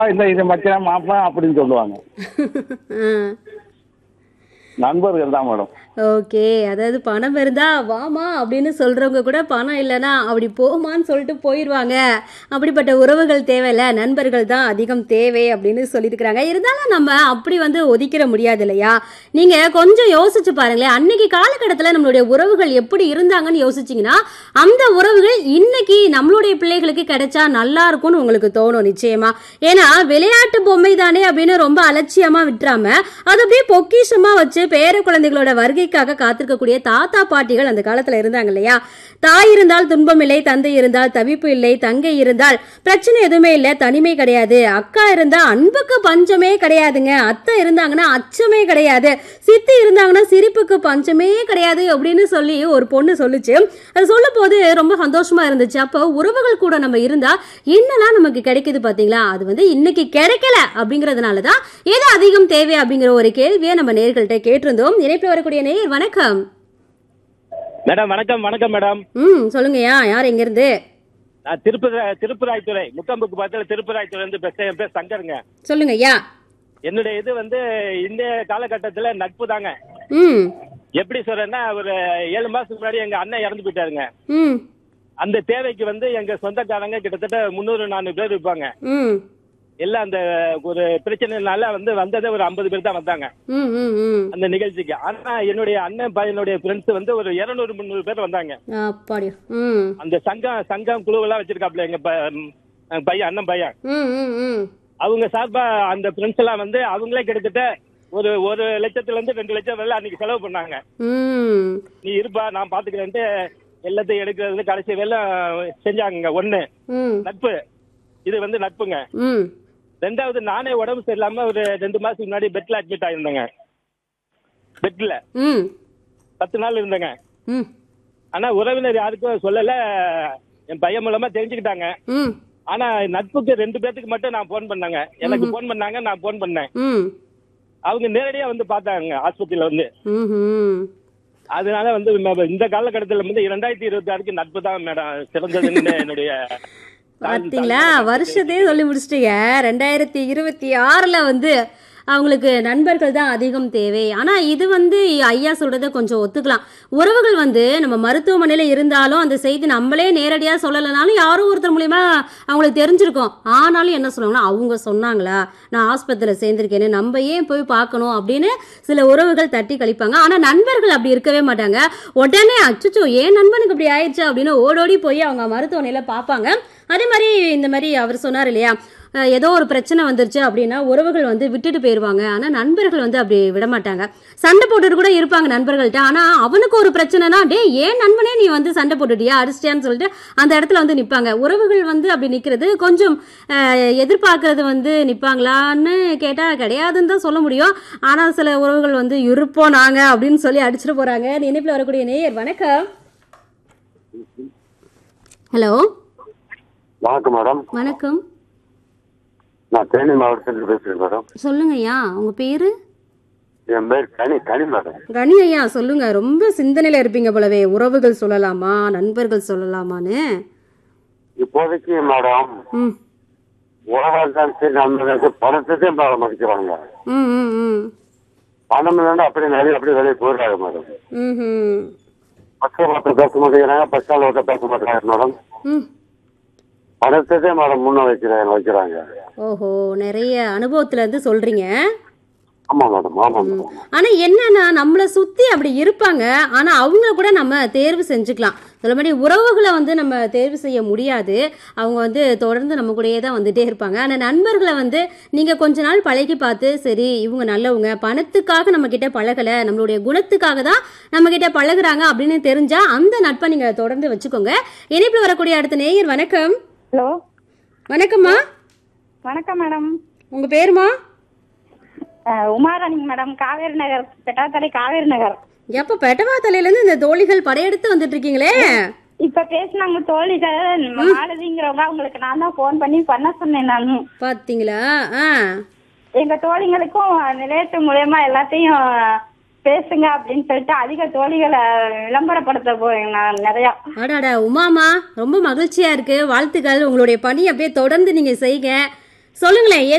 இந்த இது மச்சான் மாப்பிள அப்படின்னு சொல்லுவாங்க நண்பர்கள் தான் மேடம் ஓகே அதாவது பணம் இருந்தா வாமா அப்படின்னு சொல்றவங்க கூட பணம் இல்லைன்னா அப்படி போமான்னு சொல்லிட்டு போயிடுவாங்க அப்படிப்பட்ட உறவுகள் தேவையில்ல நண்பர்கள் தான் அதிகம் தேவை அப்படின்னு சொல்லியிருக்கிறாங்க இருந்தாலும் நம்ம அப்படி வந்து ஒதுக்கிற முடியாது இல்லையா நீங்க கொஞ்சம் யோசிச்சு பாருங்களேன் அன்னைக்கு காலகட்டத்தில் நம்மளுடைய உறவுகள் எப்படி இருந்தாங்கன்னு யோசிச்சீங்கன்னா அந்த உறவுகள் இன்னைக்கு நம்மளுடைய பிள்ளைகளுக்கு கிடைச்சா நல்லா இருக்கும்னு உங்களுக்கு தோணும் நிச்சயமா ஏன்னா விளையாட்டு பொம்மை தானே அப்படின்னு ரொம்ப அலட்சியமா விட்டுறாம அது அப்படியே பொக்கிஷமா வச்சு பேர குழந்தைகளோட வருகைக்காக காத்திருக்கக்கூடிய தாத்தா பாட்டிகள் அந்த காலத்துல இருந்தாங்க இல்லையா தாய் இருந்தால் துன்பம் இல்லை தந்தை இருந்தால் தவிப்பு இல்லை தங்கை இருந்தால் பிரச்சனை எதுவுமே இல்லை தனிமை கிடையாது அக்கா இருந்தா அன்புக்கு பஞ்சமே கிடையாதுங்க அத்தை இருந்தாங்கன்னா அச்சமே கிடையாது சித்தி இருந்தாங்கன்னா சிரிப்புக்கு பஞ்சமே கிடையாது அப்படின்னு சொல்லி ஒரு பொண்ணு சொல்லுச்சு அது சொல்லும் போது ரொம்ப சந்தோஷமா இருந்துச்சு அப்போ உறவுகள் கூட நம்ம இருந்தா என்னெல்லாம் நமக்கு கிடைக்குது பாத்தீங்களா அது வந்து இன்னைக்கு கிடைக்கல அப்படிங்கறதுனால தான் எது அதிகம் தேவை அப்படிங்கிற ஒரு கேள்வியை நம்ம நேர்கள்ட்ட கேட்டிருந்தோம் இணைப்பில் வரக்கூடிய நேயர் வணக்கம் மேடம் வணக்கம் வணக்கம் மேடம் ம் சொல்லுங்கய்யா யார் எங்க இருந்து நான் திருப்பதி திருப்பராய்த்துறை முக்கம்புக்கு பக்கத்துல திருப்பராய்த்துறை இருந்து பேசுறேன் என் பேர் சங்கருங்க சொல்லுங்க ஐயா என்னுடைய இது வந்து இந்த காலகட்டத்துல நட்பு தாங்க ம் எப்படி சொல்றேன்னா ஒரு ஏழு மாசத்துக்கு முன்னாடி எங்க அண்ணன் இறந்து போயிட்டாருங்க ம் அந்த தேவைக்கு வந்து எங்க சொந்தக்காரங்க கிட்டத்தட்ட முந்நூறு நானூறு பேர் இருப்பாங்க ம் எல்லாம் அந்த ஒரு பிரச்சனைனால வந்து வந்ததே ஒரு ஐம்பது பேர் தான் வந்தாங்க ம் ம் ம் அந்த நிகழ்ச்சிக்கு ஆனா என்னுடைய அண்ணன் பையனுடைய ஃப்ரெண்ட்ஸ் வந்து ஒரு இருநூறு முந்நூறு பேர் வந்தாங்க அப்பாடி ம் அந்த சங்கம் சங்கம் குழுவெல்லாம் வச்சிருக்காப்ல எங்க ப- ம், பையன் அண்ணன் பையன் ம் ம் ம் அவங்க சார்பா அந்த ஃப்ரெண்ட்ஸ் எல்லாம் வந்து அவங்களே கிட்டத்தட்ட ஒரு ஒரு லட்சத்துல இருந்து ரெண்டு லட்சம் வரல அன்னைக்கு செலவு பண்ணாங்க ம் நீ இருப்பா நான் பாத்துக்கிறேன்ட்டு எல்லாத்தையும் எடுக்கிறது கடைசி வேலை செஞ்சாங்க ஒண்ணு ம் நட்பு இது வந்து நட்புங்க ம் ரெண்டாவது நானே உடம்பு சரியில்லாம ஒரு ரெண்டு மாசத்துக்கு முன்னாடி பெட்ல அட்மிட் ஆயிருந்தேங்க பெட்ல ம் பத்து நாள் இருந்தேங்க ம் ஆனா உறவினர் யாருக்கும் சொல்லல என் பையன் மூலமா தெரிஞ்சுக்கிட்டாங்க ம் ஆனா நட்புக்கு ரெண்டு பேத்துக்கு மட்டும் நான் போன் பண்ணாங்க எனக்கு போன் பண்ணாங்க நான் போன் பண்ணேன் ம் அவங்க நேரடியா வந்து பார்த்தாங்க ஆஸ்பத்திரியில வந்து ம்ஹும். அதனால வந்து ம- இந்த காலகட்டத்தில் வந்து இரண்டாயிரத்தி இருபத்தி ஆறுக்கு நட்பு தான் மேடம் சிறந்ததுன்னு என்னுடைய பாத்தீங்களா வருஷத்தையே சொல்லி முடிச்சிட்டீங்க ரெண்டாயிரத்தி இருபத்தி ஆறுல வந்து அவங்களுக்கு நண்பர்கள் தான் அதிகம் தேவை ஆனா இது வந்து ஐயா சொல்றத கொஞ்சம் ஒத்துக்கலாம் உறவுகள் வந்து நம்ம மருத்துவமனையில இருந்தாலும் அந்த செய்தி நம்மளே நேரடியா சொல்லலைனாலும் யாரோ ஒருத்தர் மூலியமா அவங்களுக்கு தெரிஞ்சிருக்கும் ஆனாலும் என்ன சொல்லுவாங்கன்னா அவங்க சொன்னாங்களா நான் ஆஸ்பத்திரியில் சேர்ந்திருக்கேன்னு நம்ம ஏன் போய் பார்க்கணும் அப்படின்னு சில உறவுகள் தட்டி கழிப்பாங்க ஆனா நண்பர்கள் அப்படி இருக்கவே மாட்டாங்க உடனே அச்சச்சோ ஏன் நண்பனுக்கு இப்படி ஆயிடுச்சு அப்படின்னு ஓடோடி போய் அவங்க மருத்துவமனையில பார்ப்பாங்க அதே மாதிரி இந்த மாதிரி அவர் சொன்னார் இல்லையா அஹ் ஏதோ ஒரு பிரச்சனை வந்துருச்சு அப்படின்னா உறவுகள் வந்து விட்டுட்டு போயிடுவாங்க ஆனா நண்பர்கள் வந்து அப்படி விட மாட்டாங்க சண்டை போட்டுட்டு கூட இருப்பாங்க நண்பர்கள்ட்ட ஆனா அவனுக்கு ஒரு பிரச்சனைனா டே ஏன் நண்பனே நீ வந்து சண்டை போட்டுட்டியா அடிச்சிட்டியான்னு சொல்லிட்டு அந்த இடத்துல வந்து நிப்பாங்க உறவுகள் வந்து அப்படி நிக்கிறது கொஞ்சம் அஹ், எதிர்பார்க்கறது வந்து நிப்பாங்களான்னு கேட்டா கிடையாதுன்னு தான் சொல்ல முடியும் ஆனா சில உறவுகள் வந்து இருப்போம் நாங்க அப்படின்னு சொல்லி அடிச்சிட்டு போறாங்க நினைப்பில் வரக்கூடிய நேயர் வணக்கம் ஹலோ வணக்கம் மேடம் வணக்கம் நான் தேனி மாவட்டத்தில் பேசுறேன் மேடம் சொல்லுங்க ஐயா உங்க பேரு என் பேர் கனி கனி மேடம் கணி ஐயா சொல்லுங்க ரொம்ப சிந்தனையில இருப்பீங்க போலவே உறவுகள் சொல்லலாமா நண்பர்கள் சொல்லலாமான்னு இப்போதைக்கு மேடம் ம் உறவாக தான் சரி நம்ம பணத்தையும் மேடம் மதிக்கிறாங்க ம் ம் ம் பணம் இல்லைன்னா அப்படியே நிறைய அப்படியே வெளியே போயிடுறாங்க மேடம் ம்ஹும். பஸ் ஒருத்தர் பேச மாட்டேங்கிறாங்க பஸ் ஸ்டாண்ட் ஒருத்தர் பேச மாட்டேங்கிறாங்க மேடம் ம் பணத்தையும் மேடம் முன்ன வைக்கிறாங்க வைக்கிறாங்க ஓஹோ நிறைய அனுபவத்துல இருந்து சொல்றீங்க ஆமா மேடம் ஆமா மேடம் ஆனா என்னன்னா நம்மள சுத்தி அப்படி இருப்பாங்க ஆனா அவங்கள கூட நம்ம தேர்வு செஞ்சுக்கலாம் சொல்ல மாதிரி உறவுகளை வந்து நம்ம தேர்வு செய்ய முடியாது அவங்க வந்து தொடர்ந்து நம்ம கூடயே தான் வந்துட்டே இருப்பாங்க ஆனா நண்பர்களை வந்து நீங்க கொஞ்ச நாள் பழகி பார்த்து சரி இவங்க நல்லவங்க பணத்துக்காக நம்ம கிட்ட பழகல நம்மளுடைய குணத்துக்காக தான் நம்ம கிட்ட பழகுறாங்க அப்படின்னு தெரிஞ்சா அந்த நட்பை நீங்க தொடர்ந்து வச்சுக்கோங்க இணைப்புல வரக்கூடிய அடுத்த நேயர் வணக்கம் ஹலோ வணக்கம்மா வணக்கம் மேடம் உங்க பேருமா அஹ், உமாராணிங்க மேடம் காவேரி நகர் பெட்டாத்தலை காவேரி நகர் எப்ப பெட்டவா தலையில இருந்து இந்த தோழிகள் படையெடுத்து வந்துட்டு இருக்கீங்களே இப்ப பேசினாங்க தோழிகள் மாலதிங்கிறவங்க அவங்களுக்கு நான் தான் ஃபோன் பண்ணி பண்ண சொன்னேன் நான் பாத்தீங்களா ஆ எங்க தோழிங்களுக்கும் நிலையத்து மூலயமா எல்லாத்தையும் பேசுங்க அப்படின்னு சொல்லிட்டு அதிக தோழிகளை விளம்பரப்படுத்த போறேன் நான் நிறையா அடாடா உமாமா ரொம்ப மகிழ்ச்சியா இருக்கு வாழ்த்துக்கள் உங்களுடைய பணி அப்படியே தொடர்ந்து நீங்க செய்யுங்க சொல்லுங்களேன்